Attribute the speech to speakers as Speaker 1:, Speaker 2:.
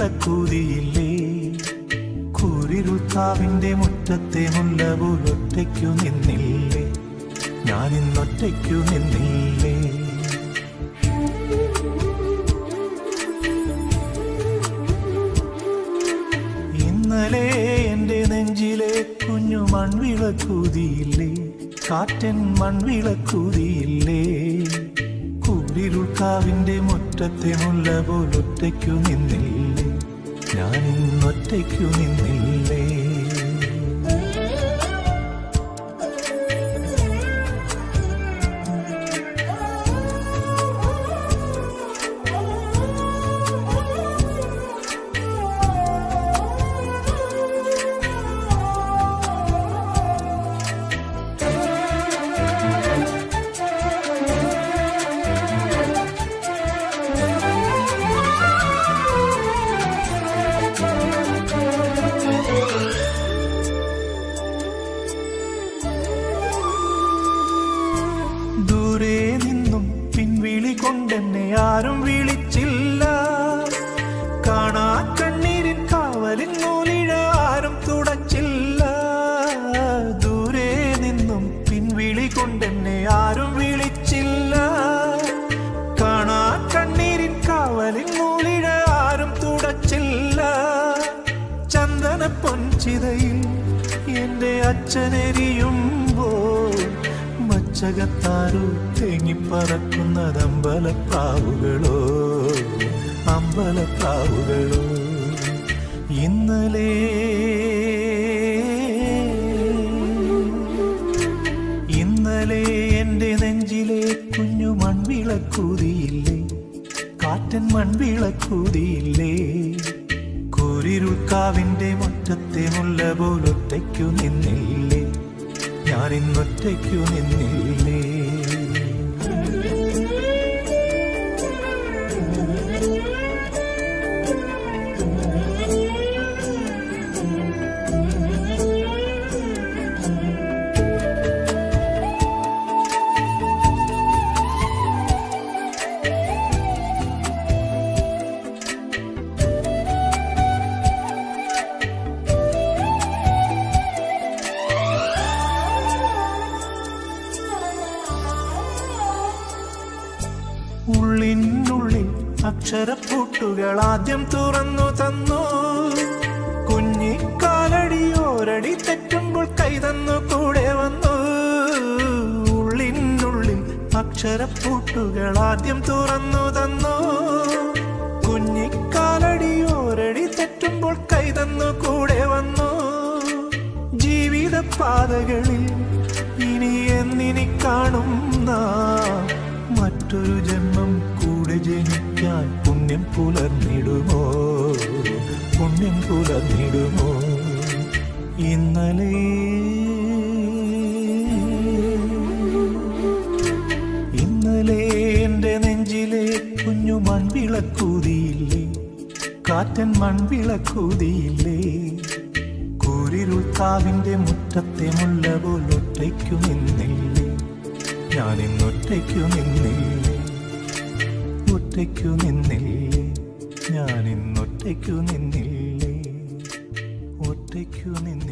Speaker 1: മൺവിളക്കൂതിയില്ലേ കൂരിരുൾക്കാവിന്റെ മുറ്റത്തെ മുല്ല പോലൊറ്റയ്ക്കു നിന്നില്ലേ ഞാനിന്നൊറ്റയ്ക്കു നിന്നില്ലേ ഇന്നലെ എന്റെ നെഞ്ചിലെ കുഞ്ഞു മൺവിളക്കൂതിയില്ലേ കാറ്റൻ മൺവിളക്കൂതിയില്ലേ കൂരിരുൾക്കാവിന്റെ മുറ്റത്തെ മുല്ല പോലൊറ്റയ്ക്കു നിന്നില്ലേ ഞാനിന്നൊറ്റയ്ക്കു നിന്നില്ലേ ദൂരെ നിന്നും പിൻവിളി കൊണ്ടെന്നെ ആരും വിളിച്ചില്ല കാണാ കണ്ണീരിൻ കാവലിൻ നൂലിഴ ആരും തുടച്ചില്ല ദൂരെ നിന്നും പിൻവിളി കൊണ്ടെന്നെ ആരും വിളിച്ചില്ല കാണാ കണ്ണീരിൻ കാവലിൻ നൂലിഴ ആരും തുടച്ചില്ല ചന്ദന പൊൻചിതയിൽ എന്റെ അച്ഛനെരിയുമ്പോൾ മച്ചകത്താരു തേങ്ങിപ്പറക്കുന്നത് അമ്പലപ്രാവുകളോ അമ്പലപ്രാവുകളോ ഇന്നലെ ഇന്നലെ എന്റെ നെഞ്ചിലെ കുഞ്ഞു മൺവിളക്കൂതിയില്ലേ കാറ്റൻ മൺവിളക്കൂതിയില്ലേ കൂരിരുൾക്കാവിന്റെ മുറ്റത്തെ മുല്ല പോലൊറ്റയ്ക്കു നിന്നില്ലേ ഞാനിന്നൊറ്റയ്ക്കു നിന്നില്ലേ ഉള്ളിനുള്ളിൽ അക്ഷരപ്പൂട്ടുകൾ ആദ്യം തുറന്നു തന്നു കുഞ്ഞിക്കാലടിയോരടി തെറ്റുമ്പോൾ കൈതന്നു കൂടെ വന്നു ഉള്ളിനുള്ളിൽ അക്ഷരപ്പൂട്ടുകൾ ആദ്യം തുറന്നു തന്നു കുഞ്ഞിക്കാലടിയോരടി തെറ്റുമ്പോൾ കൈതന്നു കൂടെ വന്നു ജീവിത പാതകളിൽ ഇനി എന്നിനി കാണും നാം മറ്റൊരു ജന്മം കൂടെ ജനിക്കാൻ പുണ്യം പുലർന്നിടുമോ പുണ്യം പുലർന്നിടുമോ ഇന്നലെ ഇന്നലെ എന്റെ നെഞ്ചിലെ കുഞ്ഞു മൺവിളക്കൂതിയില്ലേ കാറ്റൻ മൺവിളക്കൂതിയില്ലേ കൂരിരുൾക്കാവിന്റെ മുറ്റത്തെ മുല്ല പോലൊറ്റയ്ക്കു നിന്നില്ലേ ഞാനിന്നൊറ്റയ്ക്കു നിന്നില്ലേ ഒറ്റയ്ക്കു നിന്നില്ലേ ഞാനിന്നൊറ്റയ്ക്കു നിന്നില്ലേ ഒറ്റയ്ക്കു നിന്നില്ലേ